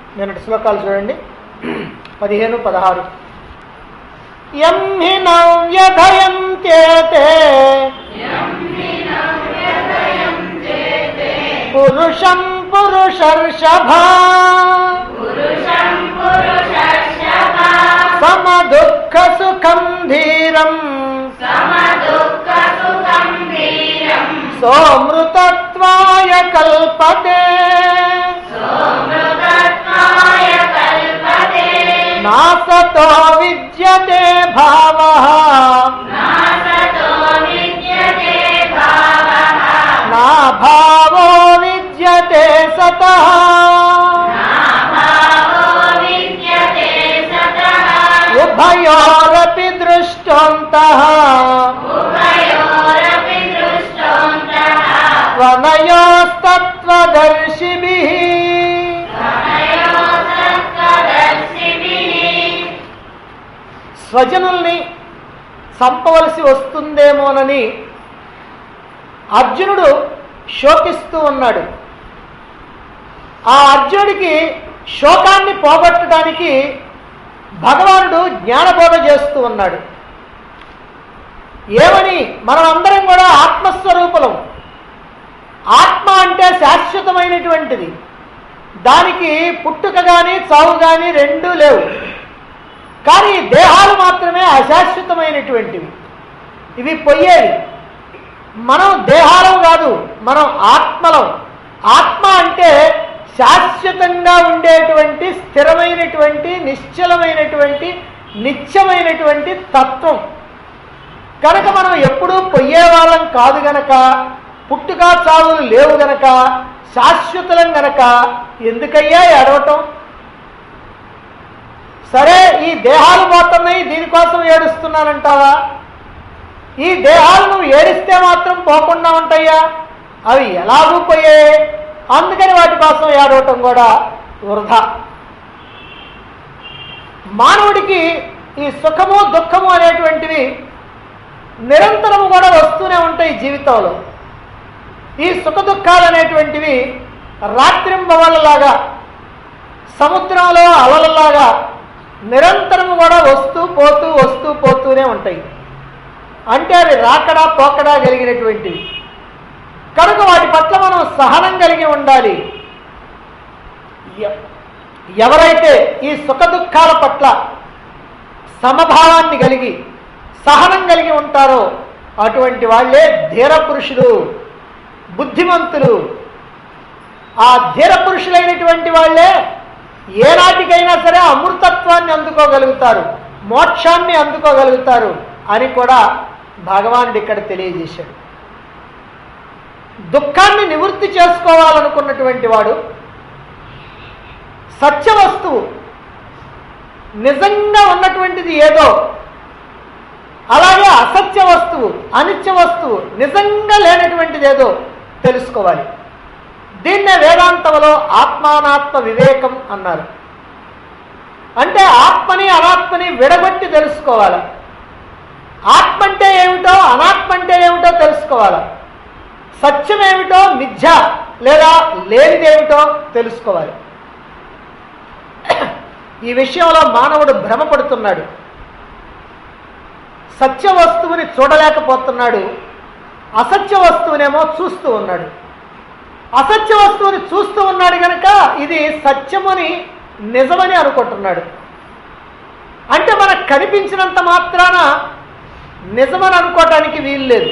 నిన్నటి శ్లోకాలు చూడండి పదిహేను పదహారు ఎం హి నవ్యధయంత్యేతే పురుషం పురుషర్షభా సమ దుఃఖ సుఖం ధీరం సోమృతత్వాయ కల్పతే నాసతో విద్యతే భావ నా భావో విద్యతే సత ఉభయోరపి దృష్టోంత త్వనయోస్తత్వదర్శిభి స్వజనుల్ని చంపవలసి వస్తుందేమోనని అర్జునుడు శోకిస్తూ ఉన్నాడు ఆ అర్జునుడికి శోకాన్ని పోగొట్టడానికి భగవానుడు జ్ఞానబోధ చేస్తూ ఉన్నాడు ఏమని మనం అందరం కూడా ఆత్మస్వరూపులం ఆత్మ అంటే శాశ్వతమైనటువంటిది దానికి పుట్టుక కానీ చావు కానీ రెండూ లేవు కానీ దేహాలు మాత్రమే అశాశ్వతమైనటువంటివి ఇవి పొయ్యేవి మనం దేహాలం కాదు మనం ఆత్మలం ఆత్మ అంటే శాశ్వతంగా ఉండేటువంటి స్థిరమైనటువంటి నిశ్చలమైనటువంటి నిత్యమైనటువంటి తత్వం కనుక మనం ఎప్పుడూ పొయ్యే వాళ్ళం కాదు గనక పుట్టుక చావులు లేవు గనక శాశ్వతులం గనక ఎందుకయ్యా ఏడవటం సరే ఈ దేహాలు పోతున్నాయి దీనికోసం ఏడుస్తున్నానంటావా ఈ దేహాలు నువ్వు ఏడిస్తే మాత్రం పోకుండా ఉంటాయా అవి ఎలాగూ పోయాయి అందుకని వాటి కోసం ఏడవటం కూడా వృధా మానవుడికి ఈ సుఖము దుఃఖము అనేటువంటివి నిరంతరము కూడా వస్తూనే ఉంటాయి జీవితంలో ఈ సుఖ దుఃఖాలు అనేటువంటివి రాత్రింబవళ్ళలాగా సముద్రంలో అలలలాగా నిరంతరము కూడా వస్తూ పోతూ వస్తూ పోతూనే ఉంటాయి అంటే అవి రాకడా పోకడా కలిగినటువంటివి కనుక వాటి పట్ల మనం సహనం కలిగి ఉండాలి ఎ- ఎవరైతే ఈ సుఖ దుఃఖాల పట్ల సమభావాన్ని కలిగి సహనం కలిగి ఉంటారో అటువంటి వాళ్ళే ధీర పురుషులు బుద్ధిమంతులు ఆ ధీర పురుషులైనటువంటి వాళ్ళే ఏనాటికైనా సరే అమృతత్వాన్ని అందుకోగలుగుతారు మోక్షాన్ని అందుకోగలుగుతారు అని కూడా భగవానుడు ఇక్కడ తెలియజేశాడు దుఃఖాన్ని నివృత్తి చేసుకోవాలనుకున్నటువంటి వాడు సత్య వస్తువు నిజంగా ఉన్నటువంటిది ఏదో అలాగే అసత్య వస్తువు అనిత్య వస్తువు నిజంగా లేనటువంటిది ఏదో తెలుసుకోవాలి దీన్నే వేదాంతంలో ఆత్మానాత్మ వివేకం అన్నారు అంటే ఆత్మని అనాత్మని విడగొట్టి తెలుసుకోవాలి ఆత్మ అంటే ఏమిటో అనాత్మ అంటే ఏమిటో తెలుసుకోవాలి సత్యం ఏమిటో మిథ్య లేదా లేనిదేమిటో తెలుసుకోవాలి ఈ విషయంలో మానవుడు భ్రమపడుతున్నాడు సత్య వస్తువుని చూడలేకపోతున్నాడు అసత్య వస్తువునేమో చూస్తూ ఉన్నాడు అసత్య వస్తువుని చూస్తూ ఉన్నాడు కనుక ఇది సత్యమని నిజమని అనుకుంటున్నాడు అంటే మనకు కనిపించినంత మాత్రాన నిజమని అనుకోవటానికి వీలు లేదు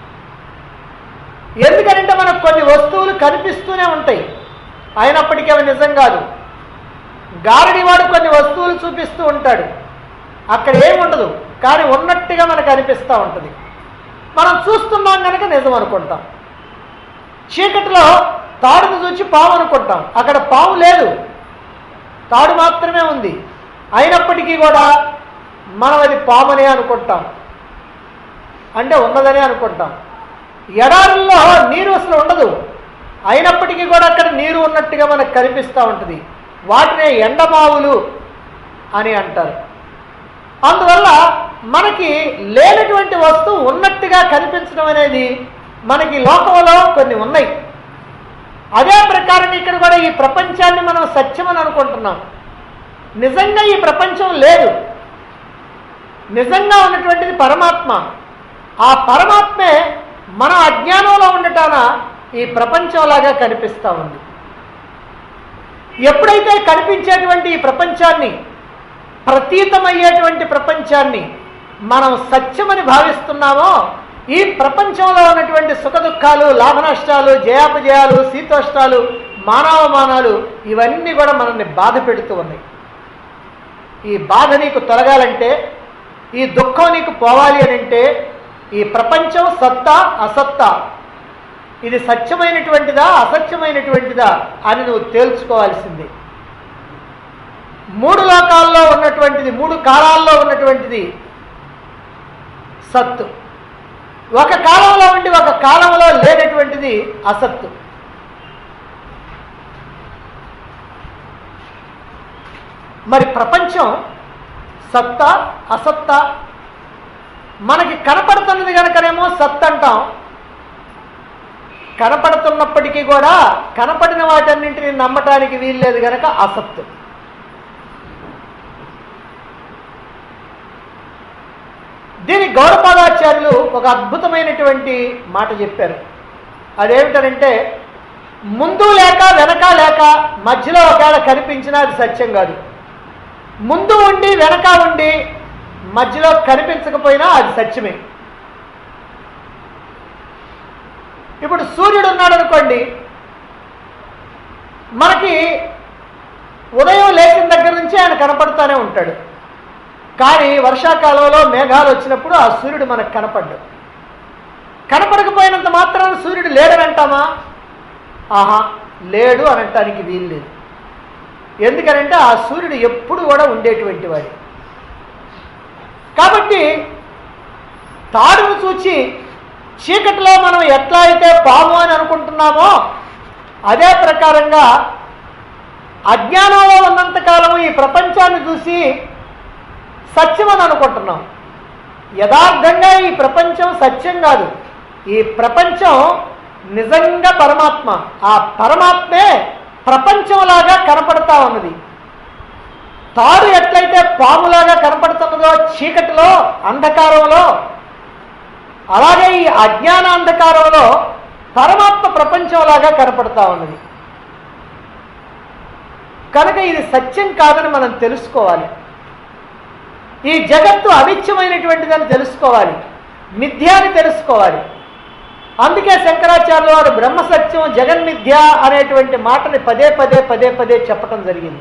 ఎందుకంటే మనకు కొన్ని వస్తువులు కనిపిస్తూనే ఉంటాయి అయినప్పటికీ అవి నిజం కాదు గారడివాడు కొన్ని వస్తువులు చూపిస్తూ ఉంటాడు అక్కడ ఏముండదు కానీ ఉన్నట్టుగా మనకు అనిపిస్తూ ఉంటుంది మనం చూస్తున్నాం కనుక నిజం అనుకుంటాం చీకటిలో తాడును చూచి పాము అనుకుంటాం అక్కడ పాము లేదు తాడు మాత్రమే ఉంది అయినప్పటికీ కూడా మనం అది పామనే అనుకుంటాం అంటే ఉన్నదనే అనుకుంటాం ఎడారుల్లో నీరు అసలు ఉండదు అయినప్పటికీ కూడా అక్కడ నీరు ఉన్నట్టుగా మనకు కనిపిస్తూ ఉంటుంది వాటినే ఎండమావులు అని అంటారు అందువల్ల మనకి లేనటువంటి వస్తువు ఉన్నట్టుగా కనిపించడం అనేది మనకి లోకంలో కొన్ని ఉన్నాయి అదే ప్రకారం ఇక్కడ కూడా ఈ ప్రపంచాన్ని మనం సత్యమని అనుకుంటున్నాం నిజంగా ఈ ప్రపంచం లేదు నిజంగా ఉన్నటువంటిది పరమాత్మ ఆ పరమాత్మే మన అజ్ఞానంలో ఉండటాన ఈ ప్రపంచంలాగా కనిపిస్తూ ఉంది ఎప్పుడైతే కనిపించేటువంటి ఈ ప్రపంచాన్ని ప్రతీతమయ్యేటువంటి ప్రపంచాన్ని మనం సత్యమని భావిస్తున్నామో ఈ ప్రపంచంలో ఉన్నటువంటి సుఖ దుఃఖాలు లాభ నష్టాలు జయాపజయాలు శీతోష్టాలు మానవమానాలు ఇవన్నీ కూడా మనల్ని బాధ పెడుతూ ఉన్నాయి ఈ బాధ నీకు తొలగాలంటే ఈ దుఃఖం నీకు పోవాలి అని అంటే ఈ ప్రపంచం సత్తా అసత్తా ఇది సత్యమైనటువంటిదా అసత్యమైనటువంటిదా అని నువ్వు తేల్చుకోవాల్సిందే మూడు లోకాల్లో ఉన్నటువంటిది మూడు కాలాల్లో ఉన్నటువంటిది సత్తు ఒక కాలంలో ఉండి ఒక కాలంలో లేనటువంటిది అసత్తు మరి ప్రపంచం సత్తా అసత్తా మనకి కనపడుతున్నది కనుకనేమో సత్ అంటాం కనపడుతున్నప్పటికీ కూడా కనపడిన వాటన్నింటిని నమ్మటానికి వీల్లేదు గనక అసత్తు దీని గౌరపాదాచార్యులు ఒక అద్భుతమైనటువంటి మాట చెప్పారు అదేమిటనంటే ముందు లేక వెనక లేక మధ్యలో ఒకవేళ కనిపించినా అది సత్యం కాదు ముందు ఉండి వెనక ఉండి మధ్యలో కనిపించకపోయినా అది సత్యమే ఇప్పుడు సూర్యుడు ఉన్నాడు అనుకోండి మనకి ఉదయం లేచిన దగ్గర నుంచి ఆయన కనపడుతూనే ఉంటాడు కానీ వర్షాకాలంలో మేఘాలు వచ్చినప్పుడు ఆ సూర్యుడు మనకు కనపడ్డు కనపడకపోయినంత మాత్రాన సూర్యుడు లేడని అంటామా ఆహా లేడు అని అంటానికి వీలు లేదు ఎందుకనంటే ఆ సూర్యుడు ఎప్పుడు కూడా ఉండేటువంటి వాడు కాబట్టి తాడును చూచి చీకటిలో మనం ఎట్లా అయితే పాము అని అనుకుంటున్నామో అదే ప్రకారంగా అజ్ఞానంలో ఉన్నంతకాలం ఈ ప్రపంచాన్ని చూసి సత్యమని అనుకుంటున్నాం యథార్థంగా ఈ ప్రపంచం సత్యం కాదు ఈ ప్రపంచం నిజంగా పరమాత్మ ఆ పరమాత్మే ప్రపంచంలాగా కనపడతా ఉన్నది తాడు ఎట్లయితే పాములాగా కనపడుతున్నదో చీకటిలో అంధకారంలో అలాగే ఈ అజ్ఞాన అంధకారంలో పరమాత్మ ప్రపంచంలాగా కనపడతా ఉన్నది కనుక ఇది సత్యం కాదని మనం తెలుసుకోవాలి ఈ జగత్తు అనిత్యమైనటువంటిదని తెలుసుకోవాలి మిథ్య అని తెలుసుకోవాలి అందుకే శంకరాచార్యుల వారు బ్రహ్మసత్యం జగన్మిథ్య అనేటువంటి మాటని పదే పదే పదే పదే చెప్పటం జరిగింది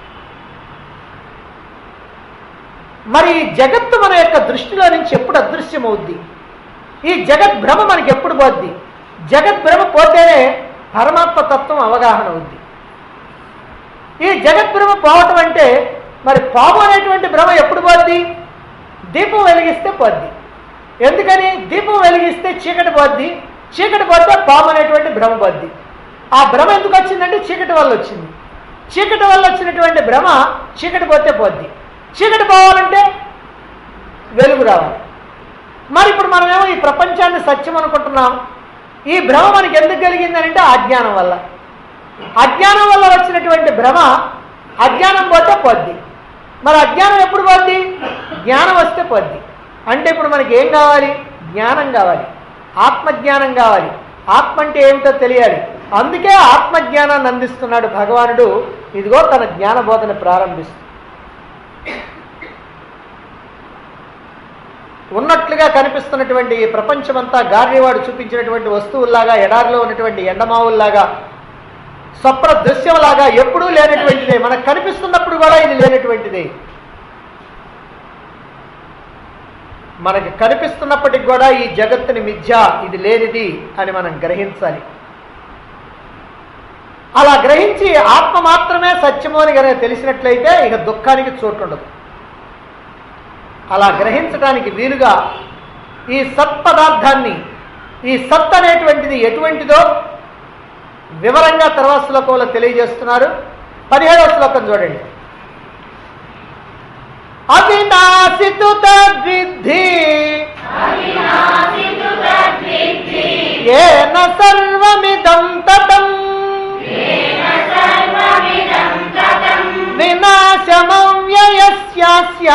మరి ఈ జగత్తు మన యొక్క దృష్టిలో నుంచి ఎప్పుడు అదృశ్యమవుద్ది ఈ జగత్ భ్రమ మనకి ఎప్పుడు పోద్ది జగత్ భ్రమ పోతేనే పరమాత్మ తత్వం అవగాహన అవుద్ది ఈ జగత్ భ్రమ పోవటం అంటే మరి పాము అనేటువంటి భ్రమ ఎప్పుడు పోద్ది దీపం వెలిగిస్తే పోద్ది ఎందుకని దీపం వెలిగిస్తే చీకటి పోద్ది చీకటి పోతే పాము అనేటువంటి భ్రమ పోద్ది ఆ భ్రమ ఎందుకు వచ్చిందంటే చీకటి వల్ల వచ్చింది చీకటి వల్ల వచ్చినటువంటి భ్రమ చీకటి పోతే పోద్ది చీకటి పోవాలంటే వెలుగు రావాలి మరి ఇప్పుడు మనమేమో ఈ ప్రపంచాన్ని సత్యం అనుకుంటున్నాం ఈ భ్రమ మనకి ఎందుకు కలిగిందని అంటే అజ్ఞానం వల్ల అజ్ఞానం వల్ల వచ్చినటువంటి భ్రమ అజ్ఞానం పోతే పోద్ది మరి అజ్ఞానం ఎప్పుడు పోద్ది జ్ఞానం వస్తే పోద్ది అంటే ఇప్పుడు మనకి ఏం కావాలి జ్ఞానం కావాలి ఆత్మజ్ఞానం కావాలి ఆత్మ అంటే ఏమిటో తెలియాలి అందుకే ఆత్మజ్ఞానాన్ని అందిస్తున్నాడు భగవానుడు ఇదిగో తన జ్ఞానబోధన ప్రారంభిస్తుంది ఉన్నట్లుగా కనిపిస్తున్నటువంటి ఈ ప్రపంచమంతా గార్నివాడు చూపించినటువంటి వస్తువుల్లాగా ఎడారిలో ఉన్నటువంటి ఎండమావుల్లాగా స్వప్న దృశ్యంలాగా ఎప్పుడూ లేనటువంటిదే మనకు కనిపిస్తున్నప్పుడు కూడా ఇది లేనటువంటిదే మనకి కనిపిస్తున్నప్పటికి కూడా ఈ జగత్తుని మిథ్య ఇది లేనిది అని మనం గ్రహించాలి అలా గ్రహించి ఆత్మ మాత్రమే సత్యము అని కనుక తెలిసినట్లయితే ఇక దుఃఖానికి చోటు ఉండదు అలా గ్రహించడానికి వీలుగా ఈ సత్పదార్థాన్ని ఈ సత్ అనేటువంటిది ఎటువంటిదో వివరంగా తర్వాత శ్లోకంలో తెలియజేస్తున్నారు పదిహేడవ శ్లోకం చూడండి అవినాశితు తద్విద్ధి ఏన సర్వమిదం తతం వినాశమవ్యయస్యాస్య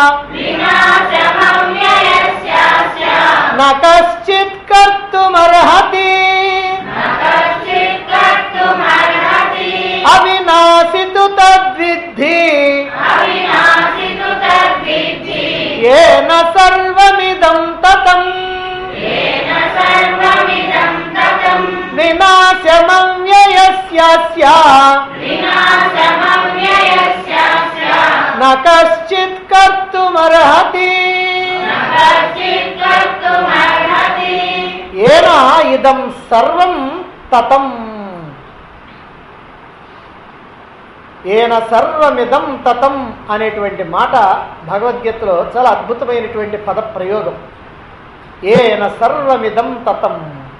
న కశ్చిత్ కర్తుమర్హతి అవినాశితు తద్విద్ధి ఏన సర్వమిదం తతం వినాశమవ్యయస్యాస్య న కశ్చిత్ కర్తుమర్హతి ఏన ఇదం సర్వం తతం ఏన సర్వమిదం తతం అనేటువంటి మాట భగవద్గీతలో చాలా అద్భుతమైనటువంటి పద ప్రయోగం ఏన సర్వమిదం తతం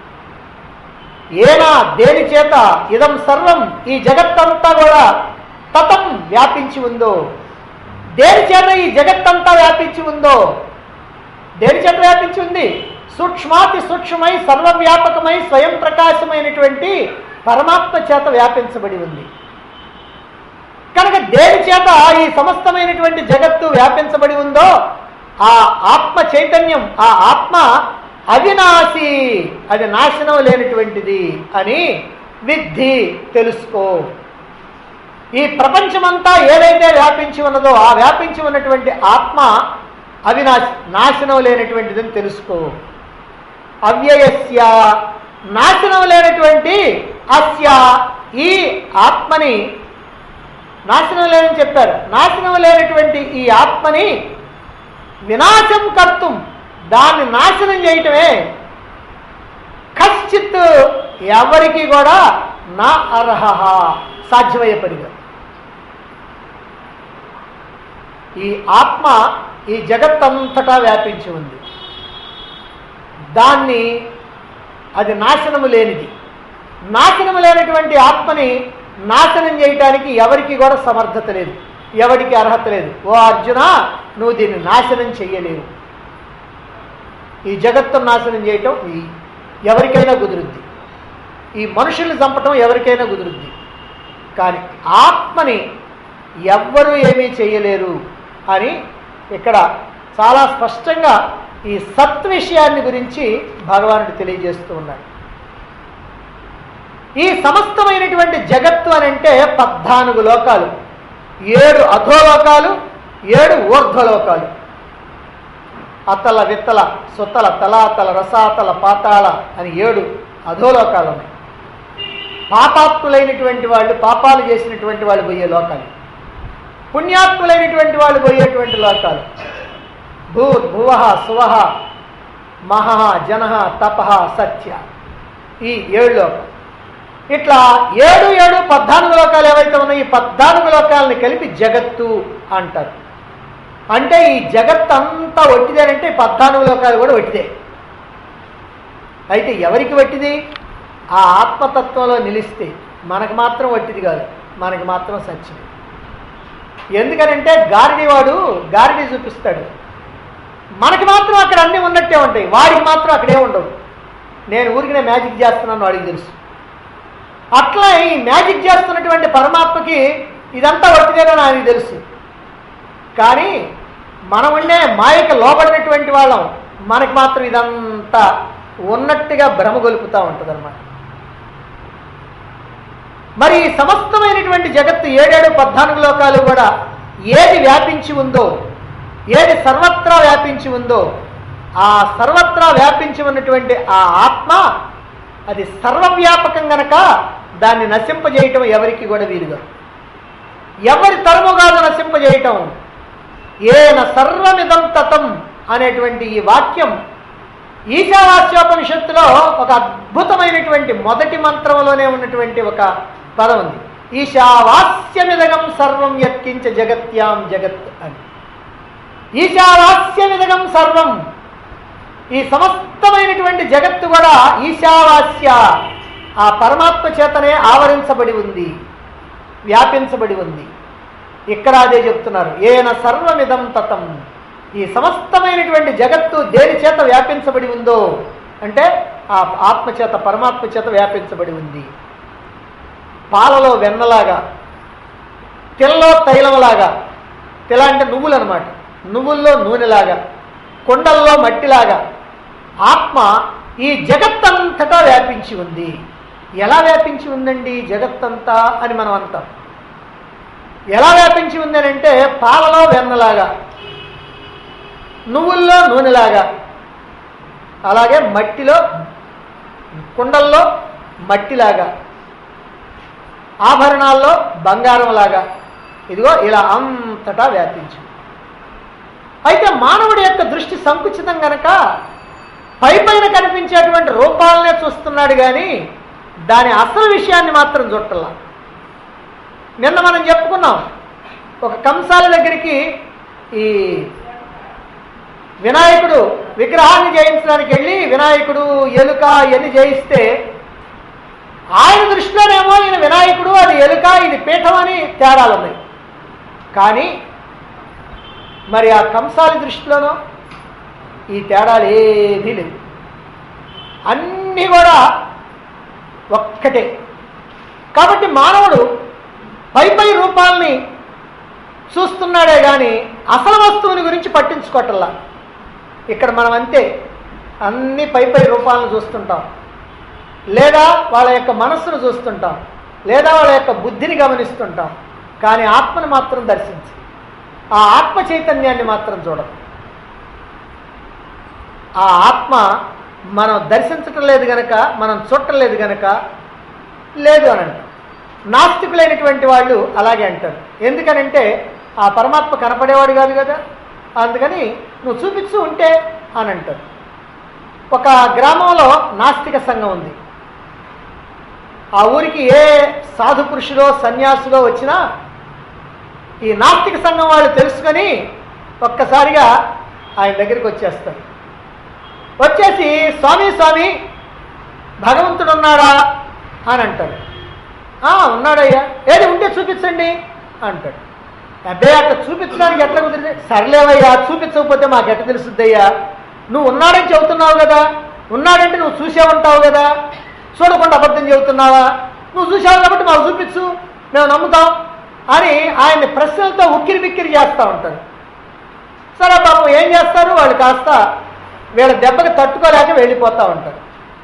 ఏనా దేని చేత ఇదం సర్వం ఈ జగత్తంతా కూడా తతం వ్యాపించి ఉందో దేని చేత ఈ జగత్తంతా వ్యాపించి ఉందో దేని చేత వ్యాపించి ఉంది సూక్ష్మాతి సూక్ష్మమై సర్వవ్యాపకమై స్వయం ప్రకాశమైనటువంటి పరమాత్మ చేత వ్యాపించబడి ఉంది కనుక దేని చేత ఈ సమస్తమైనటువంటి జగత్తు వ్యాపించబడి ఉందో ఆ ఆత్మ చైతన్యం ఆ ఆత్మ అవినాశి అది నాశనం లేనటువంటిది అని విద్ధి తెలుసుకో ఈ ప్రపంచమంతా ఏదైతే వ్యాపించి ఉన్నదో ఆ వ్యాపించి ఉన్నటువంటి ఆత్మ అవినాశి నాశనం లేనటువంటిదని తెలుసుకో అవ్యయస్య నాశనం లేనటువంటి అస్య ఈ ఆత్మని నాశనం లేదని చెప్పారు నాశనం లేనటువంటి ఈ ఆత్మని వినాశం కర్తం దాన్ని నాశనం చేయటమే కశ్చిత్ ఎవరికి కూడా నా అర్హ సాధ్యమయ్యే పనిగా ఈ ఆత్మ ఈ జగత్తంతటా వ్యాపించి ఉంది దాన్ని అది నాశనము లేనిది నాశనము లేనటువంటి ఆత్మని నాశనం చేయటానికి ఎవరికి కూడా సమర్థత లేదు ఎవరికి అర్హత లేదు ఓ అర్జున నువ్వు దీన్ని నాశనం చెయ్యలేవు ఈ జగత్తును నాశనం చేయటం ఈ ఎవరికైనా కుదురుద్ది ఈ మనుషుల్ని చంపటం ఎవరికైనా కుదురుద్ది కానీ ఆత్మని ఎవ్వరూ ఏమీ చేయలేరు అని ఇక్కడ చాలా స్పష్టంగా ఈ సత్ విషయాన్ని గురించి భగవానుడు తెలియజేస్తూ ఉన్నాడు ఈ సమస్తమైనటువంటి జగత్తు అని అంటే పద్నాలుగు లోకాలు ఏడు అధోలోకాలు ఏడు ఊర్ధ్వలోకాలు అతల విత్తల సుతల తలాతల రసాతల పాతాళ అని ఏడు అధోలోకాలు ఉన్నాయి పాపాత్ములైనటువంటి వాళ్ళు పాపాలు చేసినటువంటి వాళ్ళు పోయే లోకాలు పుణ్యాత్ములైనటువంటి వాళ్ళు పోయేటువంటి లోకాలు భూ భువ సువహ మహ జన తప సత్య ఈ ఏడు లోకాలు ఇట్లా ఏడు ఏడు పద్నాలుగు లోకాలు ఏవైతే ఉన్నాయో ఈ పద్నాలుగు లోకాలని కలిపి జగత్తు అంటారు అంటే ఈ జగత్ అంతా వట్టిదేనంటే ఈ పద్నాలుగు లోకాలు కూడా వట్టిదే అయితే ఎవరికి వట్టిది ఆ ఆత్మతత్వంలో నిలిస్తే మనకు మాత్రం వట్టిది కాదు మనకి మాత్రం సత్యం ఎందుకనంటే గారిడివాడు గారిడి చూపిస్తాడు మనకి మాత్రం అక్కడ అన్నీ ఉన్నట్టే ఉంటాయి వాడికి మాత్రం అక్కడే ఉండవు నేను ఊరికి మ్యాజిక్ చేస్తున్నాను వాడికి తెలుసు అట్లా ఈ మ్యాజిక్ చేస్తున్నటువంటి పరమాత్మకి ఇదంతా వట్టిదేనని ఆయనకి తెలుసు కానీ మనం ఉండే మాయకు లోబడినటువంటి వాళ్ళం మనకి మాత్రం ఇదంతా ఉన్నట్టుగా భ్రమ గొలుపుతూ ఉంటుంది అనమాట మరి ఈ సమస్తమైనటువంటి జగత్తు ఏడేడు పద్నాలుగు లోకాలు కూడా ఏది వ్యాపించి ఉందో ఏది సర్వత్రా వ్యాపించి ఉందో ఆ సర్వత్రా వ్యాపించి ఉన్నటువంటి ఆ ఆత్మ అది సర్వవ్యాపకం గనక దాన్ని నశింపజేయటం ఎవరికి కూడా వీలుగా ఎవరి తరము కాదు నశింపజేయటం ఏన సర్వమిదం తతం అనేటువంటి ఈ వాక్యం ఈశావాస్యోపనిషత్తులో ఒక అద్భుతమైనటువంటి మొదటి మంత్రంలోనే ఉన్నటువంటి ఒక పదం ఉంది ఈశావాస్యమిదగం సర్వం యత్కించ జగత్యాం జగత్ అని ఈశావాస్యమిదగం సర్వం ఈ సమస్తమైనటువంటి జగత్తు కూడా ఈశావాస్య ఆ పరమాత్మ చేతనే ఆవరించబడి ఉంది వ్యాపించబడి ఉంది ఇక్కడ అదే చెప్తున్నారు ఏన సర్వమిదం తతం ఈ సమస్తమైనటువంటి జగత్తు దేని చేత వ్యాపించబడి ఉందో అంటే ఆ ఆత్మ చేత పరమాత్మ చేత వ్యాపించబడి ఉంది పాలలో వెన్నలాగా తిలలో తైలంలాగా తిల అంటే నువ్వులు అనమాట నువ్వుల్లో నూనెలాగా కొండల్లో మట్టిలాగా ఆత్మ ఈ జగత్తంతటా వ్యాపించి ఉంది ఎలా వ్యాపించి ఉందండి ఈ జగత్తంతా అని మనం అంటాం ఎలా వ్యాపించి ఉంది అని అంటే పాలలో వెన్నలాగా నువ్వుల్లో నూనెలాగా అలాగే మట్టిలో కుండల్లో మట్టిలాగా ఆభరణాల్లో బంగారంలాగా ఇదిగో ఇలా అంతటా వ్యాపించి అయితే మానవుడి యొక్క దృష్టి సంకుచితం గనక పై పైన కనిపించేటువంటి రూపాలనే చూస్తున్నాడు కానీ దాని అసలు విషయాన్ని మాత్రం చుట్టలా నిన్న మనం చెప్పుకున్నాం ఒక కంసాల దగ్గరికి ఈ వినాయకుడు విగ్రహాన్ని జయించడానికి వెళ్ళి వినాయకుడు ఎలుక ఇవన్నీ జయిస్తే ఆయన దృష్టిలోనేమో ఈయన వినాయకుడు అది ఎలుక ఇది పీఠం అని తేడాలు ఉన్నాయి కానీ మరి ఆ కంసాలి దృష్టిలోనో ఈ తేడాలు ఏదీ లేవు అన్నీ కూడా ఒక్కటే కాబట్టి మానవుడు పై పై రూపాలని చూస్తున్నాడే కానీ అసలు వస్తువుని గురించి పట్టించుకోవటల్లా ఇక్కడ మనం అంతే అన్ని పై పై రూపాలను చూస్తుంటాం లేదా వాళ్ళ యొక్క మనస్సును చూస్తుంటాం లేదా వాళ్ళ యొక్క బుద్ధిని గమనిస్తుంటాం కానీ ఆత్మను మాత్రం దర్శించి ఆ ఆత్మ చైతన్యాన్ని మాత్రం చూడం ఆ ఆత్మ మనం దర్శించటం లేదు గనక మనం చూడటం గనక లేదు అని అంటాం నాస్తికులైనటువంటి వాళ్ళు అలాగే అంటారు ఎందుకనంటే ఆ పరమాత్మ కనపడేవాడు కాదు కదా అందుకని నువ్వు చూపించు ఉంటే అని అంటారు ఒక గ్రామంలో నాస్తిక సంఘం ఉంది ఆ ఊరికి ఏ సాధు పురుషులో సన్యాసులో వచ్చినా ఈ నాస్తిక సంఘం వాళ్ళు తెలుసుకొని ఒక్కసారిగా ఆయన దగ్గరికి వచ్చేస్తారు వచ్చేసి స్వామి స్వామి భగవంతుడు ఉన్నాడా అని అంటాడు "ఆ, ఉన్నాడయ్యా ఏది ఉంటే చూపించండి అంటాడు అబ్బే అట్లా చూపించడానికి ఎట్లా కుదిరింది సర్లేవయ్యా చూపించకపోతే మాకు ఎట్ట తెలుసుద్దయ్యా నువ్వు ఉన్నాడని చెబుతున్నావు కదా ఉన్నాడంటే నువ్వు చూసే ఉంటావు కదా చూడకుండా అబద్ధం చెబుతున్నావా నువ్వు చూసావు కాబట్టి మాకు చూపించు మేము నమ్ముతాం అని ఆయన్ని ప్రశ్నలతో ఉక్కిరి బిక్కిరి చేస్తూ ఉంటారు సరే పాపం ఏం చేస్తారు వాళ్ళు కాస్త వీళ్ళ దెబ్బకి తట్టుకోలేక వెళ్ళిపోతూ ఉంటారు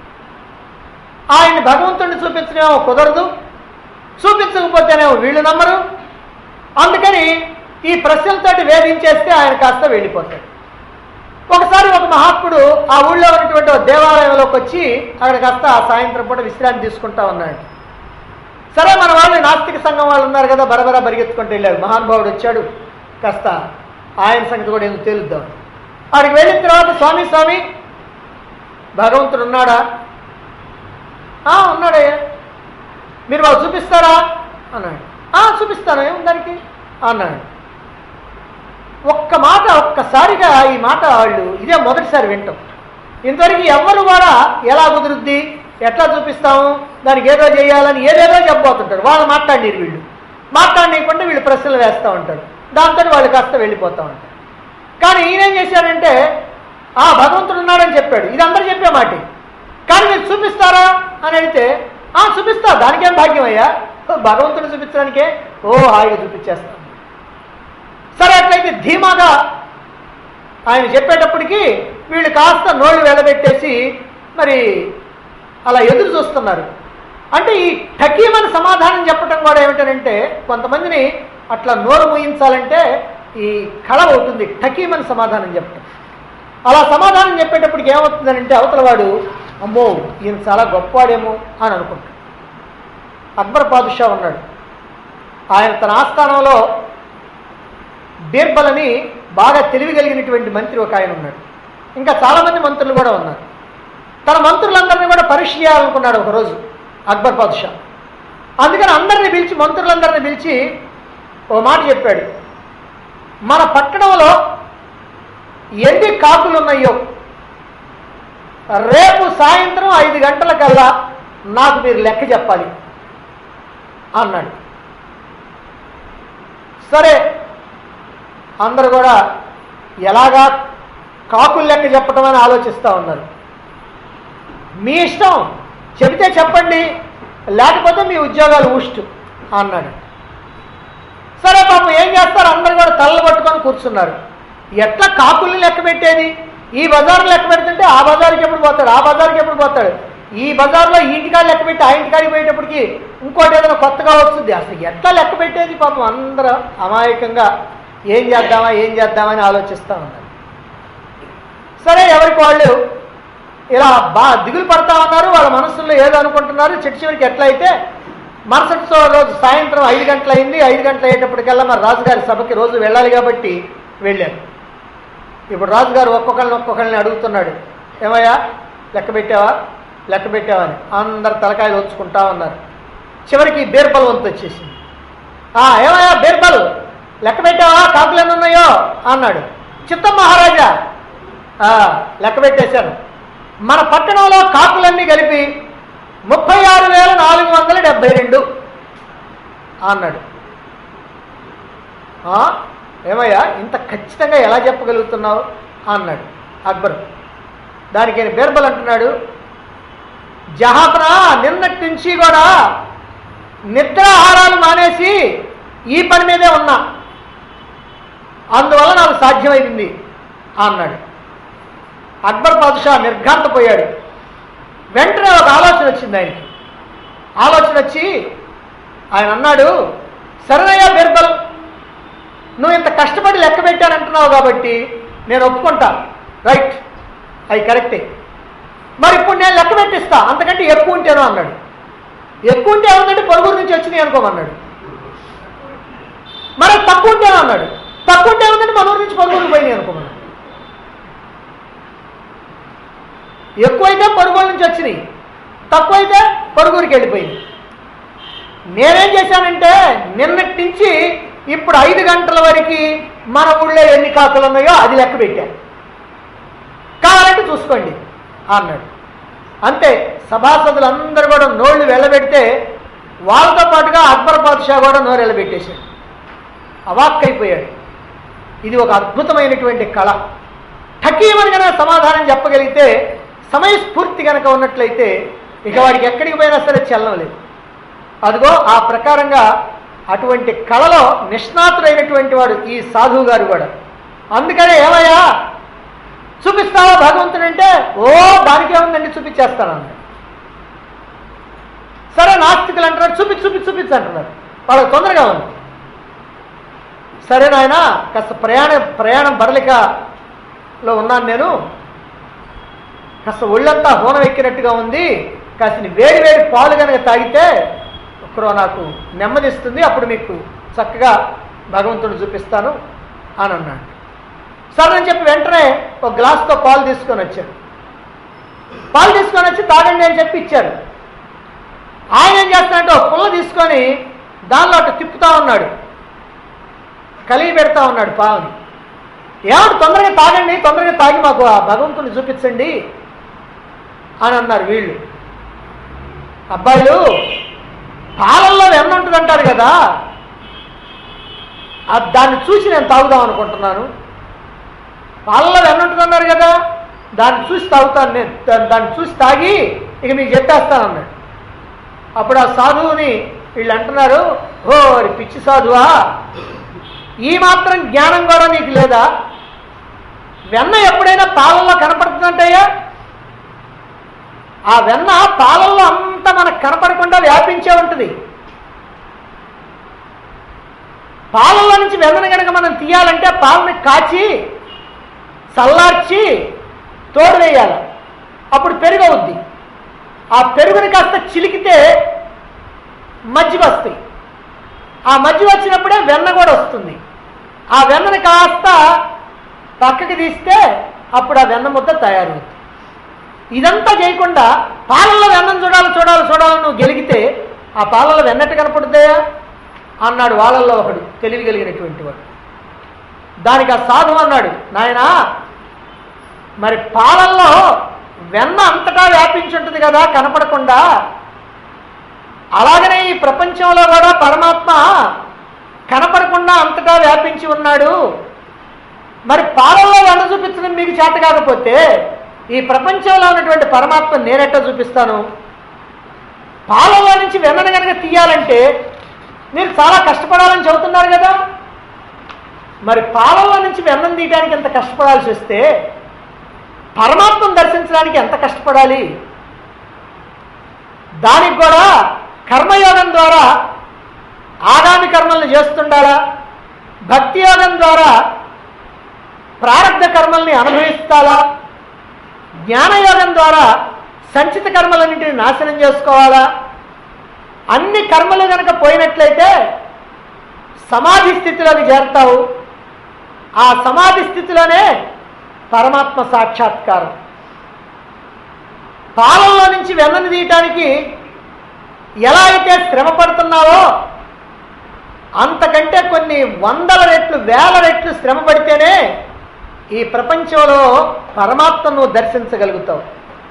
ఆయన్ని భగవంతుడిని చూపించడమేమో కుదరదు చూపించకపోతేనేమో వీళ్ళు నమ్మరు అందుకని ఈ ప్రశ్నలతోటి వేధించేస్తే ఆయన కాస్త వెళ్ళిపోతాడు ఒకసారి ఒక మహాత్ముడు ఆ ఊళ్ళో ఉన్నటువంటి ఒక దేవాలయంలోకి వచ్చి అక్కడ కాస్త ఆ సాయంత్రం పూట విశ్రాంతి తీసుకుంటా ఉన్నాడు సరే మన వాళ్ళు నాస్తిక సంఘం వాళ్ళు ఉన్నారు కదా బరబరా పరిగెత్తుకుంటూ వెళ్ళారు మహానుభావుడు వచ్చాడు కాస్త ఆయన సంగతి కూడా ఎందుకు తేలుద్దాం ఆడికి వెళ్ళిన తర్వాత స్వామి స్వామి భగవంతుడు ఉన్నాడా "ఆ, ఉన్నాడయ్యా మీరు మాకు చూపిస్తారా అన్నాడు "ఆ, చూపిస్తాను ఏముంది దానికి అన్నాడు ఒక్క మాట ఒక్కసారిగా ఈ మాట వాళ్ళు ఇదే మొదటిసారి వింటాం ఇంతవరకు ఎవ్వరు కూడా ఎలా కుదురుద్ది ఎట్లా చూపిస్తాము దానికి ఏదో చేయాలని ఏదేదో చెప్పబోతుంటారు వాళ్ళు మాట్లాడినారు వీళ్ళు మాట్లాడనీయకుండా వీళ్ళు ప్రశ్నలు వేస్తూ ఉంటారు దాంతో వాళ్ళు కాస్త వెళ్ళిపోతూ ఉంటారు కానీ ఈయనేం చేశారంటే ఆ భగవంతుడు ఉన్నాడని చెప్పాడు ఇది అందరూ చెప్పే మాట కానీ మీరు చూపిస్తారా అని అడిగితే ఆ చూపిస్తా దానికేం భాగ్యం అయ్యా ఓ, భగవంతుడు చూపించడానికే ఓ హాయిగా చూపించేస్తాను సరే అట్లయితే ధీమాగా ఆయన చెప్పేటప్పటికి వీళ్ళు కాస్త నోళ్ళు వెళ్ళబెట్టేసి మరి అలా ఎదురు చూస్తున్నారు అంటే ఈ టకీమని సమాధానం చెప్పడం కూడా ఏమిటనంటే కొంతమందిని అట్లా నోరు మూయించాలంటే ఈ కళ అవుతుంది టకీమని సమాధానం చెప్పడం అలా సమాధానం చెప్పేటప్పటికి ఏమవుతుందనంటే అవతల వాడు అమ్మో ఈయన చాలా గొప్పవాడేమో అని అనుకుంటాడు అక్బర్ పాదుషా ఉన్నాడు ఆయన తన ఆస్థానంలో బీర్బల్ అని బాగా తెలివి కలిగినటువంటి మంత్రి ఒక ఆయన ఉన్నాడు ఇంకా చాలామంది మంత్రులు కూడా ఉన్నారు తన మంత్రులందరినీ కూడా పరీక్ష చేయాలనుకున్నాడు ఒకరోజు అక్బర్ పాదుషా అందుకని అందరిని పిలిచి మంత్రులందరినీ పిలిచి ఒక మాట చెప్పాడు మన పట్టణంలో ఎన్ని కాకులు ఉన్నాయో రేపు సాయంత్రం ఐదు గంటలకల్లా నాకు మీరు లెక్క చెప్పాలి అన్నాడు సరే అందరు కూడా ఎలాగా కాకులు లెక్క చెప్పడం అని ఆలోచిస్తూ ఉన్నారు మీ ఇష్టం చెబితే చెప్పండి లేకపోతే మీ ఉద్యోగాలు ఊస్ట్ అన్నాడు సరే పాపం ఏం చేస్తారు అందరు కూడా తలలు పట్టుకొని కూర్చున్నారు ఎట్లా కాకుల్ని లెక్క పెట్టేది ఈ బజార్ లెక్క పెడుతుంటే ఆ బజార్కి ఎప్పుడు పోతాడు ఆ బజార్కి ఎప్పుడు పోతాడు ఈ బజార్లో ఈ ఇంటికాడ లెక్క పెట్టి ఆ ఇంటికాడికి పోయేటప్పటికి ఇంకోటి ఏదైనా కొత్తగా వస్తుంది అసలు ఎట్లా లెక్క పెట్టేది పాపం అందరూ అమాయకంగా ఏం చేద్దామా ఏం చేద్దామని ఆలోచిస్తూ ఉన్నారు సరే ఎవరికి వాళ్ళు ఇలా బా దిగులు పడతా ఉన్నారు వాళ్ళ మనసులో ఏదో అనుకుంటున్నారు చిట్టు చివరికి ఎట్లయితే మరుసటి సో- రోజు సాయంత్రం ఐదు గంటలు అయింది ఐదు గంటలు అయ్యేటప్పటికల్లా మరి రాజుగారి సభకి రోజు వెళ్ళాలి కాబట్టి వెళ్ళారు ఇప్పుడు రాజుగారు ఒక్కొక్కరిని ఒక్కొక్కరిని అడుగుతున్నాడు ఏమయ్యా లెక్క పెట్టావా లెక్క పెట్టావా అని అందరు తలకాయలు వచ్చుకుంటా ఉన్నారు చివరికి బీర్బల్ వంతు వచ్చేసింది "ఆ, ఏమయ్యా బీర్బల్ లెక్క పెట్టావా కాకులు ఎన్ని ఉన్నాయో అన్నాడు చిత్తం మహారాజా "ఆ, లెక్క పెట్టేశాను మన పట్టణంలో కాకులన్నీ కలిపి ముప్పై ఆరు వేల నాలుగు వందల డెబ్బై రెండు అన్నాడు "ఆ, ఏమయ్యా ఇంత ఖచ్చితంగా ఎలా చెప్పగలుగుతున్నావు అన్నాడు అక్బర్ దానికి ఆయన బీర్బల్ అంటున్నాడు జహాపనా నిన్నటి నుంచి కూడా నిద్రాహారాలు మానేసి ఈ పని మీదే ఉన్నా అందువల్ల నాకు సాధ్యమైంది అన్నాడు అక్బర్ బాదుషా నిర్ఘాంతపోయాడు వెంటనే ఒక ఆలోచన వచ్చింది ఆయనకి ఆలోచన వచ్చి ఆయన అన్నాడు సరేనయ్యా బీర్బల్ నువ్వు ఇంత కష్టపడి లెక్క పెట్టానంటున్నావు కాబట్టి నేను ఒప్పుకుంటా రైట్ అవి కరెక్టే మరి ఇప్పుడు నేను లెక్క పెట్టిస్తా అంతకంటే ఎక్కువ ఉంటేనో అన్నాడు ఎక్కువ ఉంటే ఏముందంటే పొరుగురు నుంచి వచ్చినాయి అనుకోమన్నాడు మరి తక్కువ ఉంటేనో అన్నాడు తక్కువ ఉంటే ఏముందంటే మన ఊరు నుంచి పొరుగురు పోయినాయి అనుకోమన్నాడు ఎక్కువైతే పొరుగుల నుంచి వచ్చినాయి తక్కువైతే పొరుగురికి వెళ్ళిపోయింది నేనేం చేశానంటే నిన్నటి నుంచి ఇప్పుడు ఐదు గంటల వరకు మన ఊళ్ళో ఎన్ని కాకులు ఉన్నాయో అది లెక్క పెట్టాను కావాలంటే చూసుకోండి అన్నాడు అంతే సభాసదులందరూ కూడా నోళ్ళు వెళ్ళబెడితే వాళ్ళతో పాటుగా అక్బర్ బాద్షా కూడా నోరు వెళ్ళబెట్టేశాడు అవాక్కైపోయాడు ఇది ఒక అద్భుతమైనటువంటి కళ ఠకీమని కనుక సమాధానం చెప్పగలిగితే సమయస్ఫూర్తి కనుక ఉన్నట్లయితే ఇక వాడికి ఎక్కడికి పోయినా సరే చలనం లేదు అదిగో ఆ ప్రకారంగా అటువంటి కళలో నిష్ణాతుడైనటువంటి వాడు ఈ సాధువు గారు కూడా అందుకనే ఏమయ్యా చూపిస్తావా భగవంతుడంటే ఓ దానికే ఉందండి చూపించేస్తాను అన్నాడు సరే నాస్తికులు అంటున్నారు చూపి చూపి చూపించు అంటున్నారు వాళ్ళకి తొందరగా ఉంది సరే నాయన కాస్త ప్రయాణ ప్రయాణం బరలికలో ఉన్నాను నేను కాస్త ఒళ్ళంతా హోనం ఎక్కినట్టుగా ఉంది కాస్త వేడి వేడి పాలు కనుక తాగితే ఒకరో నాకు నెమ్మదిస్తుంది అప్పుడు మీకు చక్కగా భగవంతుడు చూపిస్తాను అని అన్నాడు సరే అని చెప్పి వెంటనే ఒక గ్లాస్తో పాలు తీసుకొని వచ్చాడు పాలు తీసుకొని వచ్చి తాగండి అని చెప్పి ఇచ్చారు ఆయన ఏం చేస్తాడంటే ఒక పుల్ల తీసుకొని దానిలో అటు తిప్పుతా ఉన్నాడు కలిగి పెడతా ఉన్నాడు పాలని ఏమంటే తొందరగా తాగండి తొందరగా తాగి మాకు ఆ భగవంతుని చూపించండి అని అన్నారు వీళ్ళు అబ్బాయిలు పాలల్లో వెన్న ఉంటుంది అంటారు కదా ఆ దాన్ని చూసి నేను తాగుదాం అనుకుంటున్నాను పాలలో వెన్న ఉంటుంది అన్నారు కదా దాన్ని చూసి తాగుతాను నేను దా- దాన్ని చూసి తాగి ఇక మీకు చెప్పేస్తాను అన్నాడు అప్పుడు ఆ సాధువుని వీళ్ళు అంటున్నారు ఓ అరే పిచ్చి సాధువా ఈ మాత్రం జ్ఞానం కూడా నీకు లేదా వెన్న ఎప్పుడైనా పాలల్లో కనపడుతుందంటయ్యా ఆ వెన్న పాలల్లో అంతా మనకు కనపడకుండా వ్యాపించే ఉంటుంది పాలల్లో నుంచి వెన్నను కనుక మనం తీయాలంటే పాలని కాచి చల్లార్చి తోడు వేయాలి అప్పుడు పెరుగు అవుద్ది ఆ పెరుగుని కాస్త చిలికితే మజ్జిగ వస్తాయి ఆ మజ్జిగ వచ్చినప్పుడే వెన్న కూడా వస్తుంది ఆ వెన్నని కాస్త పక్కకి తీస్తే అప్పుడు ఆ వెన్న ముద్ద తయారవుతుంది ఇదంతా చేయకుండా పాలల్లో వెన్నను చూడాలి చూడాలి చూడాలని నువ్వు గెలిగితే ఆ పాలలో వెన్నట్టు కనపడుతాయా అన్నాడు వాళ్ళల్లో ఒకడు తెలివి కలిగినటువంటి వాడు దానికి ఆ సాధు అన్నాడు నాయనా మరి పాలల్లో వెన్న అంతటా వ్యాపించి ఉంటుంది కదా కనపడకుండా అలాగనే ఈ ప్రపంచంలో కూడా పరమాత్మ కనపడకుండా అంతటా వ్యాపించి ఉన్నాడు మరి పాలల్లో వెన్న చూపించడం మీకు చేత కాకపోతే ఈ ప్రపంచంలో ఉన్నటువంటి పరమాత్మ నేనెట్టా చూపిస్తాను పాలలో నుంచి వెన్నను కనుక తీయాలంటే మీరు చాలా కష్టపడాలని చెబుతున్నారు కదా మరి పాలలో నుంచి వెన్నం తీయడానికి ఎంత కష్టపడాల్సి వస్తే పరమాత్మను దర్శించడానికి ఎంత కష్టపడాలి దానికి కూడా కర్మయోగం ద్వారా ఆగామి కర్మల్ని చేస్తుండాలా భక్తి యోగం ద్వారా ప్రారంధ కర్మల్ని అనుభవిస్తాలా జ్ఞానయోగం ద్వారా సంచిత కర్మలన్నింటినీ నాశనం చేసుకోవాలా అన్ని కర్మలు కనుక పోయినట్లయితే సమాధి స్థితిలోకి చేరతావు ఆ సమాధి స్థితిలోనే పరమాత్మ సాక్షాత్కారం పాలల్లో నుంచి వెన్నను తీయటానికి ఎలా అయితే శ్రమ పడుతున్నావో అంతకంటే కొన్ని వందల రెట్లు వేల రెట్లు శ్రమ పడితేనే ఈ ప్రపంచంలో పరమాత్మను దర్శించగలుగుతావు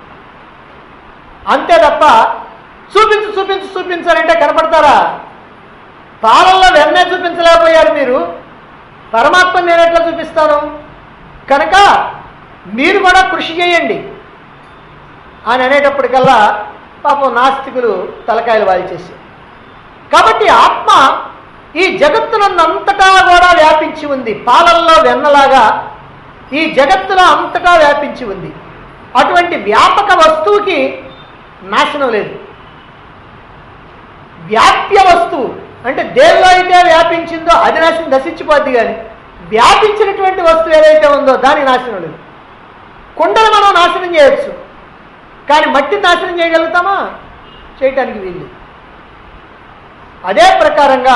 అంతే తప్ప చూపించు చూపించు చూపించాలంటే కనపడతారా పాలల్లో వెన్నే చూపించలేకపోయారు మీరు పరమాత్మ నేను ఎట్లా చూపిస్తాను కనుక మీరు కూడా కృషి చేయండి అని అనేటప్పటికల్లా పాపం నాస్తికులు తలకాయలు వాల్చేసి కాబట్టి ఆత్మ ఈ జగత్తునంతటా కూడా వ్యాపించి ఉంది పాలల్లో వెన్నలాగా ఈ జగత్తులో అంతటా వ్యాపించి ఉంది అటువంటి వ్యాపక వస్తువుకి నాశనం లేదు వ్యాప్య వస్తువు అంటే దేనిలో అయితే వ్యాపించిందో అది నాశనం నశించిపోద్ది కానీ వ్యాపించినటువంటి వస్తువు ఏదైతే ఉందో దాని నాశనం లేదు కుండలు మనం నాశనం చేయొచ్చు కానీ మట్టి నాశనం చేయగలుగుతామా చేయటానికి వీలు అదే ప్రకారంగా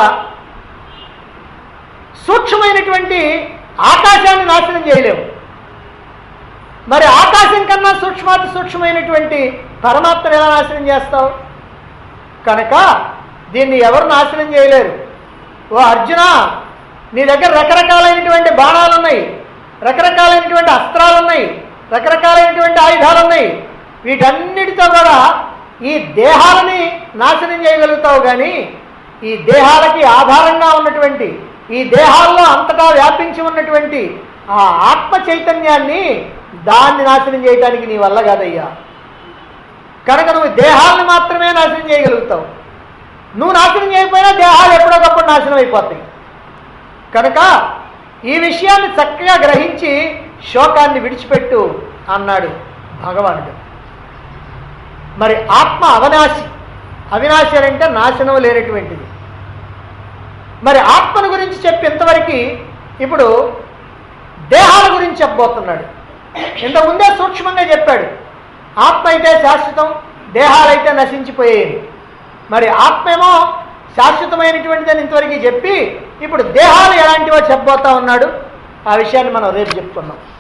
సూక్ష్మమైనటువంటి ఆకాశాన్ని నాశనం చేయలేము మరి ఆకాశం కన్నా సూక్ష్మాతి సూక్ష్మమైనటువంటి పరమాత్మను ఎలా నాశనం చేస్తావు కనుక దీన్ని ఎవరు నాశనం చేయలేరు ఓ అర్జున నీ దగ్గర రకరకాలైనటువంటి బాణాలు ఉన్నాయి రకరకాలైనటువంటి అస్త్రాలు ఉన్నాయి రకరకాలైనటువంటి ఆయుధాలు ఉన్నాయి వీటన్నిటితో కూడా ఈ దేహాలని నాశనం చేయగలుగుతావు కానీ ఈ దేహాలకి ఆధారంగా ఉన్నటువంటి ఈ దేహాల్లో అంతటా వ్యాపించి ఉన్నటువంటి ఆ ఆత్మ చైతన్యాన్ని దాన్ని నాశనం చేయడానికి నీ వల్ల కాదయ్యా కనుక నువ్వు దేహాలను మాత్రమే నాశనం చేయగలుగుతావు నువ్వు నాశనం చేయకపోయినా దేహాలు ఎప్పుడొకప్పుడు నాశనం అయిపోతాయి కనుక ఈ విషయాన్ని చక్కగా గ్రహించి శోకాన్ని విడిచిపెట్టు అన్నాడు భగవానుడు మరి ఆత్మ అవనాశి అవినాశి అని అంటే నాశనం లేనటువంటిది మరి ఆత్మను గురించి చెప్పేంతవరకు ఇప్పుడు దేహాల గురించి చెప్పబోతున్నాడు ఇంతకుముందే సూక్ష్మంగా చెప్పాడు ఆత్మ అయితే శాశ్వతం దేహాలైతే నశించిపోయేది మరి ఆత్మేమో శాశ్వతమైనటువంటిదని ఇంతవరకు చెప్పి ఇప్పుడు దేహాలు ఎలాంటివో చెప్పబోతా ఉన్నాడు ఆ విషయాన్ని మనం రేపు చెప్పుకుందాం